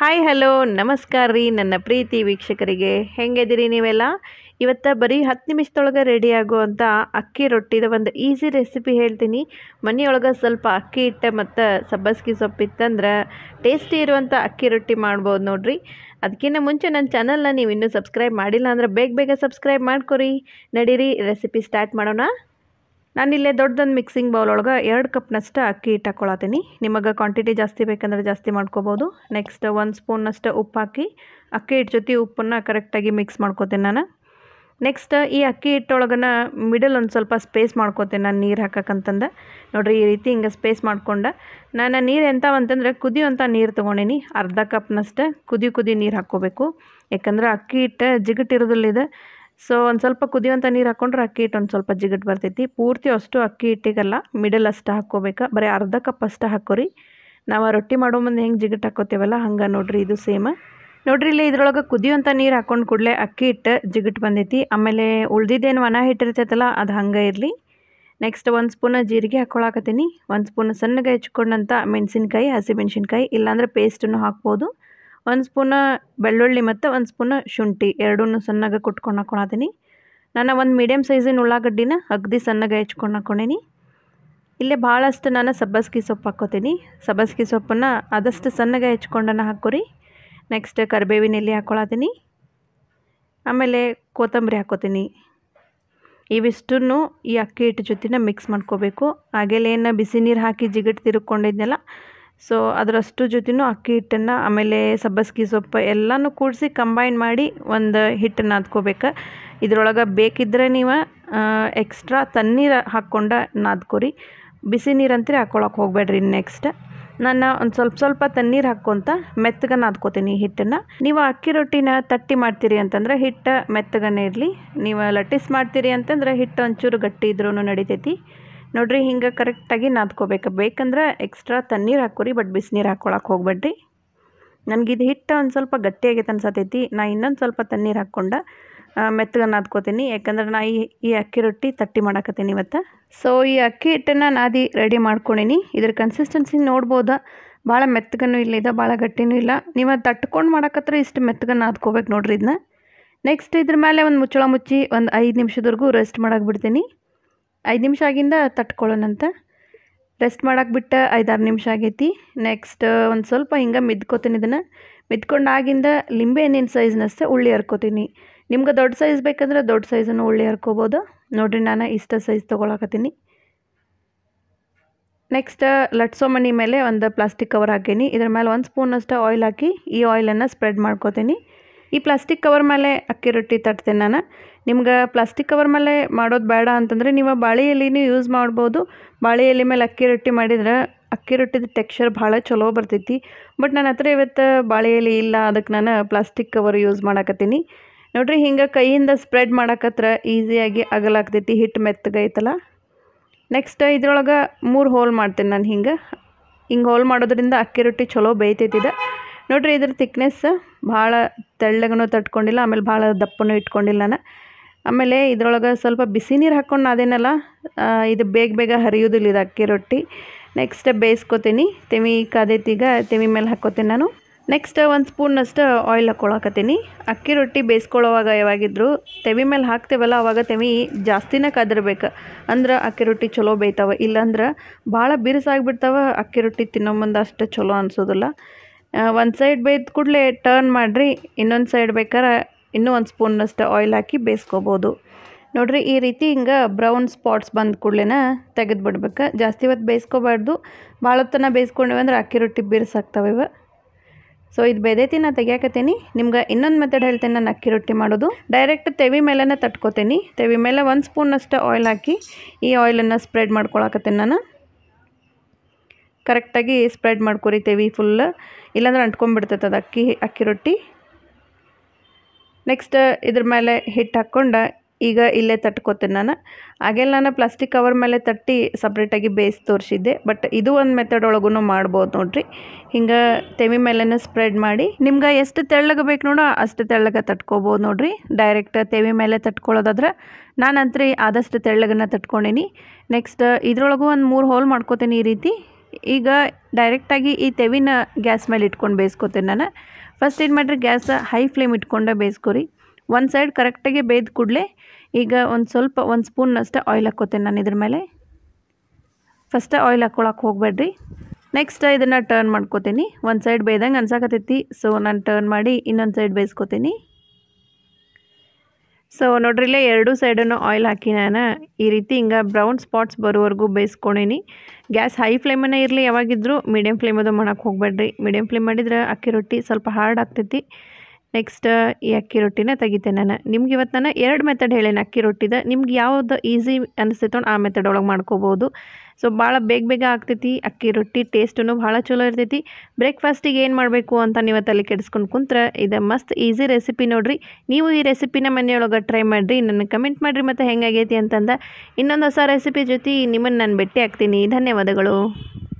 hi hello ನಮಸ್ಕಾರ ರೀ ನನ್ನ ಪ್ರೀತಿ ವೀಕ್ಷಕರಿಗೆ ಹೆಂಗಿದ್ದೀರಿ ನೀವೆಲ್ಲ ಇವತ್ತು ಬರೀ ಹತ್ತು ನಿಮಿಷದೊಳಗೆ ರೆಡಿ ಆಗುವಂಥ ಅಕ್ಕಿ ರೊಟ್ಟಿದ ಒಂದು ಈಸಿ ರೆಸಿಪಿ ಹೇಳ್ತೀನಿ ಮನೆಯೊಳಗೆ ಸ್ವಲ್ಪ ಅಕ್ಕಿ ಹಿಟ್ಟು ಮತ್ತು ಸಬ್ಬಸ್ಗಿ ಸೊಪ್ಪಿತ್ತಂದ್ರೆ ಟೇಸ್ಟಿ ಇರುವಂಥ ಅಕ್ಕಿ ರೊಟ್ಟಿ ಮಾಡ್ಬೋದು ನೋಡ್ರಿ ಅದಕ್ಕಿಂತ ಮುಂಚೆ ನನ್ನ ಚಾನಲ್ನ ನೀವು ಇನ್ನೂ ಸಬ್ಸ್ಕ್ರೈಬ್ ಮಾಡಿಲ್ಲ ಅಂದ್ರೆ ಬೇಗ ಬೇಗ ಸಬ್ಸ್ಕ್ರೈಬ್ ಮಾಡ್ಕೊರಿ ನಡೀರಿ ರೆಸಿಪಿ ಸ್ಟಾರ್ಟ್ ಮಾಡೋಣ ನಾನಿಲ್ಲೇ ದೊಡ್ಡದೊಂದು ಮಿಕ್ಸಿಂಗ್ ಬೌಲ್ ಒಳಗೆ ಎರಡು ಕಪ್ನಷ್ಟು ಅಕ್ಕಿ ಹಿಟ್ಟು ಹಾಕ್ಕೊಳತ್ತೀನಿ ನಿಮಗೆ ಕ್ವಾಂಟಿಟಿ ಜಾಸ್ತಿ ಬೇಕಂದ್ರೆ ಜಾಸ್ತಿ ಮಾಡ್ಕೋಬೋದು ನೆಕ್ಸ್ಟ್ ಒಂದು ಸ್ಪೂನಷ್ಟು ಉಪ್ಪು ಹಾಕಿ ಅಕ್ಕಿ ಹಿಟ್ಟು ಜೊತೆ ಉಪ್ಪನ್ನು ಕರೆಕ್ಟಾಗಿ ಮಿಕ್ಸ್ ಮಾಡ್ಕೋತೀನಿ ನಾನು ನೆಕ್ಸ್ಟ್ ಈ ಅಕ್ಕಿ ಹಿಟ್ಟೊಳಗನ ಮಿಡಲ್ ಒಂದು ಸ್ವಲ್ಪ ಸ್ಪೇಸ್ ಮಾಡ್ಕೋತೀನಿ ನಾನು ನೀರು ಹಾಕಕ್ಕಂತಂದು ನೋಡಿರಿ ಈ ರೀತಿ ಹಿಂಗೆ ಸ್ಪೇಸ್ ಮಾಡ್ಕೊಂಡು ನಾನು ನೀರು ಎಂಥವಂತಂದ್ರೆ ಕುದಿಯುವಂಥ ನೀರು ತೊಗೊಂಡೀನಿ ಅರ್ಧ ಕಪ್ನಷ್ಟು ಕುದಿ ಕುದಿ ನೀರು ಹಾಕ್ಕೋಬೇಕು ಯಾಕಂದ್ರೆ ಅಕ್ಕಿ ಹಿಟ್ಟು ಜಿಗಟ್ಟಿರೋದಿಲ್ಲ ಇದು ಸೊ ಒಂದು ಸ್ವಲ್ಪ ಕುದಿಯುವಂಥ ನೀರು ಹಾಕ್ಕೊಂಡ್ರೆ ಅಕ್ಕಿ ಹಿಟ್ಟು ಒಂದು ಸ್ವಲ್ಪ ಜಿಗಟ್ ಬರ್ತೈತಿ ಪೂರ್ತಿ ಅಷ್ಟು ಅಕ್ಕಿ ಹಿಟ್ಟಿಗಲ್ಲ ಮಿಡಲ್ ಅಷ್ಟು ಹಾಕ್ಕೋಬೇಕು ಬರೀ ಅರ್ಧ ಕಪ್ ಅಷ್ಟು ಹಾಕೋರಿ ನಾವು ರೊಟ್ಟಿ ಮಾಡೋ ಮುಂದೆ ಹೆಂಗೆ ಜಿಗಟ್ ಹಾಕೋತೀವಲ್ಲ ಹಂಗೆ ನೋಡ್ರಿ ಇದು ಸೇಮ್ ನೋಡ್ರಿ ಇಲ್ಲಿ ಇದ್ರೊಳಗೆ ಕುದಿಯುವಂಥ ನೀರು ಹಾಕ್ಕೊಂಡು ಕೂಡಲೇ ಅಕ್ಕಿ ಹಿಟ್ಟು ಜಿಗಟ್ ಬಂದೈತಿ ಆಮೇಲೆ ಉಳ್ದಿದ್ದೇನು ಒಣ ಹಿಟ್ಟಿರ್ತೈತಲ್ಲ ಅದು ಹಂಗೆ ಇರಲಿ ನೆಕ್ಸ್ಟ್ ಒಂದು ಸ್ಪೂನ್ ಜೀರಿಗೆ ಹಾಕ್ಕೊಳಕತ್ತೀನಿ ಒಂದು ಸ್ಪೂನ್ ಸಣ್ಣಗೆ ಹೆಚ್ಕೊಂಡಂಥ ಮೆಣಸಿನ್ಕಾಯಿ ಹಸಿಮೆಣ್ಸಿನ್ಕಾಯಿ ಇಲ್ಲಾಂದ್ರೆ ಪೇಸ್ಟನ್ನು ಹಾಕ್ಬೋದು ಒಂದು ಸ್ಪೂನ ಬೆಳ್ಳುಳ್ಳಿ ಮತ್ತು ಒಂದು ಸ್ಪೂನ್ ಶುಂಠಿ ಎರಡೂ ಸಣ್ಣಗೆ ಕುಟ್ಕೊಂಡು ಹಾಕ್ಕೊಳತೀನಿ ನಾನು ಒಂದು ಮೀಡಿಯಮ್ ಸೈಜಿನ ಉಳ್ಳಾಗಡ್ಡಿನ ಅಗ್ದಿ ಸಣ್ಣಗೆ ಹೆಚ್ಕೊಂಡು ಹಾಕ್ಕೊಂಡೀನಿ ಇಲ್ಲೇ ಭಾಳಷ್ಟು ನಾನು ಸಬ್ಬಸ್ಗಿ ಸೊಪ್ಪು ಹಾಕ್ಕೋತೀನಿ ಸಬ್ಬಸ್ಗಿ ಸೊಪ್ಪನ್ನು ಆದಷ್ಟು ಸಣ್ಣಗೆ ಹೆಚ್ಕೊಂಡನ್ನು ಹಾಕೋರಿ ನೆಕ್ಸ್ಟ್ ಕರಿಬೇವಿನ ಎಲೆ ಹಾಕ್ಕೊಳತೀನಿ ಆಮೇಲೆ ಕೊತ್ತಂಬರಿ ಹಾಕ್ಕೋತೀನಿ ಇವಿಷ್ಟನ್ನು ಈ ಅಕ್ಕಿ ಹಿಟ್ಟು ಜೊತೆನ ಮಿಕ್ಸ್ ಮಾಡ್ಕೋಬೇಕು ಹಾಗೆಲೇನು ಬಿಸಿ ನೀರು ಹಾಕಿ ಜಿಗಟ್ ತಿರುಗ್ಕೊಂಡಿದ್ನಲ್ಲ ಸೊ ಅದರಷ್ಟು ಜೊತೆನೂ ಅಕ್ಕಿ ಹಿಟ್ಟನ್ನು ಆಮೇಲೆ ಸಬ್ಬಸ್ಗಿ ಸೊಪ್ಪು ಎಲ್ಲನೂ ಕೂಡಿಸಿ ಕಂಬೈನ್ ಮಾಡಿ ಒಂದು ಹಿಟ್ಟನ್ನು ನಾದ್ಕೋಬೇಕು ಇದ್ರೊಳಗೆ ಬೇಕಿದ್ದರೆ ನೀವು ಎಕ್ಸ್ಟ್ರಾ ತಣ್ಣೀರು ಹಾಕ್ಕೊಂಡು ನಾದ್ಕೊರಿ ಬಿಸಿ ನೀರು ಅಂತೀರಿ ಹಾಕ್ಕೊಳಕ್ಕೆ ಹೋಗಬೇಡ್ರಿ ನೆಕ್ಸ್ಟ್ ನಾನು ಒಂದು ಸ್ವಲ್ಪ ಸ್ವಲ್ಪ ತಣ್ಣೀರು ಹಾಕ್ಕೊತ ಮೆತ್ತಗೆ ನಾದ್ಕೋತೀನಿ ಹಿಟ್ಟನ್ನು ನೀವು ಅಕ್ಕಿ ರೊಟ್ಟಿನ ತಟ್ಟಿ ಮಾಡ್ತೀರಿ ಅಂತಂದ್ರೆ ಹಿಟ್ಟು ಮೆತ್ತಗನೇ ಇರಲಿ ನೀವು ಲಟ್ಟಿಸ್ ಮಾಡ್ತೀರಿ ಅಂತಂದ್ರೆ ಹಿಟ್ಟು ಒಂಚೂರು ಗಟ್ಟಿ ಇದ್ರೂ ನಡಿತೈತಿ ನೋಡ್ರಿ ಹಿಂಗೆ ಕರೆಕ್ಟಾಗಿ ನಾದ್ಕೋಬೇಕು ಬೇಕಂದ್ರೆ ಎಕ್ಸ್ಟ್ರಾ ತಣ್ಣೀರು ಹಾಕೋರಿ ಬಟ್ ಬಿಸಿನೀರು ಹಾಕ್ಕೊಳಕ್ಕೆ ಹೋಗ್ಬೇಡ್ರಿ ನನಗಿದು ಹಿಟ್ಟು ಒಂದು ಸ್ವಲ್ಪ ಗಟ್ಟಿಯಾಗೈತೆ ಅನ್ಸತೈತಿ ನಾ ಇನ್ನೊಂದು ಸ್ವಲ್ಪ ತಣ್ಣೀರು ಹಾಕ್ಕೊಂಡು ಮೆತ್ತಗೆ ನಾದ್ಕೋತೀನಿ ಯಾಕಂದ್ರೆ ನಾ ಈ ಈ ಅಕ್ಕಿ ರೊಟ್ಟಿ ತಟ್ಟಿ ಮಾಡಕತ್ತೀನಿ ಇವತ್ತು ಸೊ ಈ ಅಕ್ಕಿ ಹಿಟ್ಟನ್ನು ನಾದಿ ರೆಡಿ ಮಾಡ್ಕೊಂಡೀನಿ ಇದ್ರ ಕನ್ಸಿಸ್ಟೆನ್ಸಿ ನೋಡ್ಬೋದು ಭಾಳ ಮೆತ್ತಗನೂ ಇಲ್ಲ ಇದೆ ಭಾಳ ಗಟ್ಟಿನೂ ಇಲ್ಲ ನೀವು ತಟ್ಕೊಂಡು ಮಾಡಕತ್ರ ಇಷ್ಟು ಮೆತ್ತಗೆ ನಾದ್ಕೋಬೇಕು ನೋಡ್ರಿ ಇದನ್ನ ನೆಕ್ಸ್ಟ್ ಇದ್ರ ಮೇಲೆ ಒಂದು ಮುಚ್ಚಳ ಮುಚ್ಚಿ ಒಂದು ಐದು ನಿಮಿಷದವರೆಗೂ ರೆಸ್ಟ್ ಮಾಡಕ್ಕೆ ಬಿಡ್ತೀನಿ ಐದು ನಿಮಿಷ ಆಗಿಂದ ತಟ್ಕೊಳ್ಳೋಣಂತ ರೆಸ್ಟ್ ಮಾಡಕ್ಕೆ ಬಿಟ್ಟು ಐದಾರು ನಿಮಿಷ ಆಗೈತಿ ನೆಕ್ಸ್ಟ್ ಒಂದು ಸ್ವಲ್ಪ ಹಿಂಗೆ ಮಿದ್ಕೋತೀನಿ ಇದನ್ನು ಮಿದ್ಕೊಂಡಾಗಿಂದ ಲಿಂಬೆ ಹಣ್ಣಿನ ಸೈಜ್ನಷ್ಟೇ ಉಳ್ಳಿ ಹರ್ಕೋತೀನಿ ನಿಮ್ಗೆ ದೊಡ್ಡ ಸೈಜ್ ಬೇಕಂದ್ರೆ ದೊಡ್ಡ ಸೈಜನ್ನು ಉಳ್ಳಿ ಹರ್ಕೋಬೋದು ನೋಡಿರಿ ನಾನು ಇಷ್ಟ ಸೈಜ್ ತೊಗೊಳಕತ್ತೀನಿ ನೆಕ್ಸ್ಟ್ ಲಟ್ಸೋ ಮಣಿ ಮೇಲೆ ಒಂದು ಪ್ಲಾಸ್ಟಿಕ್ ಕವರ್ ಹಾಕೀನಿ ಇದ್ರ ಮೇಲೆ ಒಂದು ಸ್ಪೂನಷ್ಟು ಆಯಿಲ್ ಹಾಕಿ ಈ ಆಯಿಲನ್ನು ಸ್ಪ್ರೆಡ್ ಮಾಡ್ಕೋತೀನಿ ಈ ಪ್ಲಾಸ್ಟಿಕ್ ಕವರ್ ಮೇಲೆ ಅಕ್ಕಿ ರೊಟ್ಟಿ ತಟ್ತೇನೆ ನಾನು ನಿಮ್ಗೆ ಪ್ಲಾಸ್ಟಿಕ್ ಕವರ್ ಮೇಲೆ ಮಾಡೋದು ಬೇಡ ಅಂತಂದರೆ ನೀವು ಬಾಳೆ ಎಲೆನೂ ಯೂಸ್ ಮಾಡ್ಬೋದು ಬಾಳೆ ಎಲೆ ಮೇಲೆ ಅಕ್ಕಿ ರೊಟ್ಟಿ ಮಾಡಿದ್ರೆ ಅಕ್ಕಿ ರೊಟ್ಟಿದ ಟೆಕ್ಸ್ಚರ್ ಭಾಳ ಚಲೋ ಬರ್ತೈತಿ ಬಟ್ ನನ್ನ ಹತ್ರ ಇವತ್ತು ಬಾಳೆ ಎಲೆ ಇಲ್ಲ ಅದಕ್ಕೆ ನಾನು ಪ್ಲಾಸ್ಟಿಕ್ ಕವರ್ ಯೂಸ್ ಮಾಡಕತ್ತೀನಿ ನೋಡ್ರಿ ಹಿಂಗೆ ಕೈಯಿಂದ ಸ್ಪ್ರೆಡ್ ಮಾಡಕತ್ರ ಈಸಿಯಾಗಿ ಅಗಲಾಗ್ತೈತಿ ಹಿಟ್ಟು ಮೆತ್ತಗೈತಲ್ಲ ನೆಕ್ಸ್ಟ್ ಇದ್ರೊಳಗೆ ಮೂರು ಹೋಲ್ ಮಾಡ್ತೀನಿ ನಾನು ಹಿಂಗೆ ಹಿಂಗೆ ಹೋಲ್ ಮಾಡೋದ್ರಿಂದ ಅಕ್ಕಿ ರೊಟ್ಟಿ ಚಲೋ ಬೇಯ್ತೈತಿದೆ ನೋಡ್ರಿ ಇದ್ರ ತಿಕ್ನೆಸ್ ಭಾಳ ತೆಳ್ಳಗೂ ತಟ್ಕೊಂಡಿಲ್ಲ ಆಮೇಲೆ ಭಾಳ ದಪ್ಪನೂ ಇಟ್ಕೊಂಡಿಲ್ಲ ನಾನು ಆಮೇಲೆ ಇದ್ರೊಳಗೆ ಸ್ವಲ್ಪ ಬಿಸಿ ನೀರು ಹಾಕ್ಕೊಂಡು ಅದೇನಲ್ಲ ಇದು ಬೇಗ ಬೇಗ ಹರಿಯೋದಿಲ್ಲ ಇದು ಅಕ್ಕಿ ರೊಟ್ಟಿ ನೆಕ್ಸ್ಟ್ ಬೇಯಿಸ್ಕೊತೀನಿ ತೆಮಿ ಕಾದೈತೀಗ ತೆಮಿ ಮೇಲೆ ಹಾಕ್ಕೋತೀನಿ ನಾನು ನೆಕ್ಸ್ಟ್ ಒಂದು ಸ್ಪೂನಷ್ಟು ಆಯಿಲ್ ಹಾಕ್ಕೊಳಕತ್ತೀನಿ ಅಕ್ಕಿ ರೊಟ್ಟಿ ಬೇಯಿಸ್ಕೊಳ್ಳೋವಾಗ ಯಾವಾಗಿದ್ರು ತೆವಿ ಮೇಲೆ ಹಾಕ್ತೇವಲ್ಲ ಅವಾಗ ತೆವಿ ಜಾಸ್ತಿನೇ ಕದರ್ಬೇಕು ಅಂದ್ರೆ ಅಕ್ಕಿ ರೊಟ್ಟಿ ಚಲೋ ಬೇಯ್ತಾವೆ ಇಲ್ಲಾಂದ್ರೆ ಭಾಳ ಬಿರುಸಾಗ್ಬಿಡ್ತಾವೆ ಅಕ್ಕಿ ರೊಟ್ಟಿ ತಿನ್ನೋ ಮುಂದೆ ಅಷ್ಟು ಚಲೋ ಅನಿಸೋದಿಲ್ಲ ಒಂದು ಸೈಡ್ ಬೇಯ್ದ ಕೂಡಲೇ ಟರ್ನ್ ಮಾಡಿರಿ ಇನ್ನೊಂದು ಸೈಡ್ ಬೇಕಾರೆ ಇನ್ನೂ ಒಂದು ಸ್ಪೂನಷ್ಟು ಆಯಿಲ್ ಹಾಕಿ ಬೇಯಿಸ್ಕೋಬೋದು ನೋಡಿರಿ ಈ ರೀತಿ ಹಿಂಗೆ ಬ್ರೌನ್ ಸ್ಪಾಟ್ಸ್ ಬಂದ ಕೂಡಲೇ ತೆಗೆದು ಬಿಡ್ಬೇಕು ಜಾಸ್ತಿ ಹೊತ್ತು ಬೇಯಿಸ್ಕೋಬಾರ್ದು ಭಾಳ ಹೊತ್ತನ ಬೇಯಿಸ್ಕೊಂಡಿವಿ ಅಂದ್ರೆ ಅಕ್ಕಿ ರೊಟ್ಟಿ ಬಿರುಸಾಗ್ತವೆ ಇವ ಸೊ ಇದು ಬೆದೈತಿ ನಾನು ತೆಗಿಯಾಕತ್ತೀನಿ ನಿಮ್ಗೆ ಇನ್ನೊಂದು ಮೆಥಡ್ ಹೇಳ್ತೇನೆ ನಾನು ಅಕ್ಕಿ ರೊಟ್ಟಿ ಮಾಡೋದು ಡೈರೆಕ್ಟ್ ತೆವಿ ಮೇಲೇ ತಟ್ಕೋತೀನಿ ತೆವಿ ಮೇಲೆ ಒಂದು ಸ್ಪೂನಷ್ಟು ಆಯಿಲ್ ಹಾಕಿ ಈ ಆಯಿಲನ್ನು ಸ್ಪ್ರೆಡ್ ಮಾಡ್ಕೊಳಕತ್ತೀನಿ ನಾನು ಕರೆಕ್ಟಾಗಿ ಸ್ಪ್ರೆಡ್ ಮಾಡ್ಕೊರಿ ತೆವಿ ಫುಲ್ ಇಲ್ಲಾಂದ್ರೆ ಅಂಟ್ಕೊಂಡ್ಬಿಡ್ತೈತೆ ಅದು ಅಕ್ಕಿ ಅಕ್ಕಿ ರೊಟ್ಟಿ ನೆಕ್ಸ್ಟ್ ಇದ್ರ ಮೇಲೆ ಹಿಟ್ಟು ಹಾಕ್ಕೊಂಡು ಈಗ ಇಲ್ಲೇ ತಟ್ಕೋತೀನಿ ನಾನು ಹಾಗೆಲ್ಲ ನಾನು ಪ್ಲಾಸ್ಟಿಕ್ ಕವರ್ ಮೇಲೆ ತಟ್ಟಿ ಸಪ್ರೇಟಾಗಿ ಬೇಯಿಸಿ ತೋರಿಸಿದ್ದೆ ಬಟ್ ಇದು ಒಂದು ಮೆಥಡ್ ಒಳಗೂ ಮಾಡ್ಬೋದು ನೋಡ್ರಿ ಹಿಂಗೆ ತೆವಿ ಮೇಲೇ ಸ್ಪ್ರೆಡ್ ಮಾಡಿ ನಿಮ್ಗೆ ಎಷ್ಟು ತೆಳ್ಳಗೆ ಬೇಕು ನೋಡೋ ಅಷ್ಟು ತೆಳ್ಳಗೆ ತಟ್ಕೋಬೋದು ನೋಡ್ರಿ ಡೈರೆಕ್ಟ್ ತೆವಿ ಮೇಲೆ ತಟ್ಕೊಳ್ಳೋದಾದ್ರೆ ನಾನಂತ್ರಿ ಆದಷ್ಟು ತೆಳ್ಳಗನ್ನ ತಟ್ಕೊಂಡೀನಿ ನೆಕ್ಸ್ಟ್ ಇದ್ರೊಳಗೂ ಒಂದು ಮೂರು ಹೋಲ್ ಮಾಡ್ಕೋತೀನಿ ಈ ರೀತಿ ಈಗ ಡೈರೆಕ್ಟಾಗಿ ಈ ತೆವಿನ ಗ್ಯಾಸ್ ಮೇಲೆ ಇಟ್ಕೊಂಡು ಬೇಯಿಸ್ಕೊತೀನಿ ನಾನು ಫಸ್ಟ್ ಏನು ಮಾಡಿರಿ ಗ್ಯಾಸ್ ಹೈ ಫ್ಲೇಮ್ ಇಟ್ಕೊಂಡೆ ಬೇಯಿಸ್ಕೊರಿ ಒಂದು ಸೈಡ್ ಕರೆಕ್ಟಾಗಿ ಬೇಯ್ದ ಕೂಡಲೇ ಈಗ ಒಂದು ಸ್ವಲ್ಪ ಒಂದು ಸ್ಪೂನ್ನಷ್ಟು ಆಯಿಲ್ ಹಾಕ್ಕೋತೀನಿ ನಾನು ಇದ್ರ ಮೇಲೆ ಫಸ್ಟ್ ಆಯಿಲ್ ಹಾಕ್ಕೊಳಕ್ಕೆ ಹೋಗಬೇಡ್ರಿ ನೆಕ್ಸ್ಟ್ ಇದನ್ನು ಟರ್ನ್ ಮಾಡ್ಕೋತೀನಿ ಒಂದು ಸೈಡ್ ಬೇಯ್ದಂಗೆ ಅನ್ಸಾಕತ್ತೈತಿ ಸೊ ನಾನು ಟರ್ನ್ ಮಾಡಿ ಇನ್ನೊಂದು ಸೈಡ್ ಬೇಯಿಸ್ಕೊತೀನಿ ಸೊ ನೋಡ್ರಿಲ್ಲೇ ಎರಡೂ ಸೈಡನ್ನು ಆಯಿಲ್ ಹಾಕಿ ನಾನು ಈ ರೀತಿ ಹಿಂಗೆ ಬ್ರೌನ್ ಸ್ಪಾಟ್ಸ್ ಬರೋವರೆಗೂ ಬೇಯಿಸ್ಕೊಂಡೀನಿ ಗ್ಯಾಸ್ ಹೈ ಫ್ಲೇಮನ್ನು ಇರಲಿ ಯಾವಾಗಿದ್ದರೂ ಮೀಡಿಯಮ್ ಫ್ಲೇಮ್ ಅದು ಮಾಡೋಕ್ಕೆ ಹೋಗಬೇಡ್ರಿ ಮೀಡಿಯಮ್ ಫ್ಲೇಮ್ ಮಾಡಿದ್ರೆ ಅಕ್ಕಿ ರೊಟ್ಟಿ ಸ್ವಲ್ಪ ಹಾರ್ಡ್ ಆಗ್ತೈತಿ ನೆಕ್ಸ್ಟ್ ಈ ಅಕ್ಕಿ ರೊಟ್ಟಿನ ತೆಗಿತೇನೆ ನಾನು ನಿಮ್ಗೆ ಇವತ್ತು ನಾನು ಎರಡು ಮೆಥಡ್ ಹೇಳೇನೆ ಅಕ್ಕಿ ರೊಟ್ಟಿದ ನಿಮ್ಗೆ ಯಾವ್ದು ಈಸಿ ಅನಿಸ್ತೈತೋ ಆ ಮೆಥಡ್ ಒಳಗೆ ಮಾಡ್ಕೋಬೋದು ಸೊ ಭಾಳ ಬೇಗ ಬೇಗ ಆಗ್ತೈತಿ ಅಕ್ಕಿ ರೊಟ್ಟಿ ಟೇಸ್ಟೂ ಭಾಳ ಚಲೋ ಇರ್ತೈತಿ ಬ್ರೇಕ್ಫಾಸ್ಟಿಗೆ ಏನು ಮಾಡಬೇಕು ಅಂತ ನೀವು ತಲೆ ಕೆಡಿಸ್ಕೊಂಡು ಕುಂತ್ರೆ ಇದು ಮಸ್ತ್ ಈಸಿ ರೆಸಿಪಿ ನೋಡಿರಿ ನೀವು ಈ ರೆಸಿಪಿನ ಮನೆಯೊಳಗೆ ಟ್ರೈ ಮಾಡಿರಿ ನನಗೆ ಕಮೆಂಟ್ ಮಾಡಿರಿ ಮತ್ತು ಹೆಂಗಾಗೈತಿ ಅಂತಂದ ಇನ್ನೊಂದು ಹೊಸ ರೆಸಿಪಿ ಜೊತೆ ನಿಮ್ಮನ್ನು ನಾನು ಭೇಟಿ ಆಗ್ತೀನಿ ಧನ್ಯವಾದಗಳು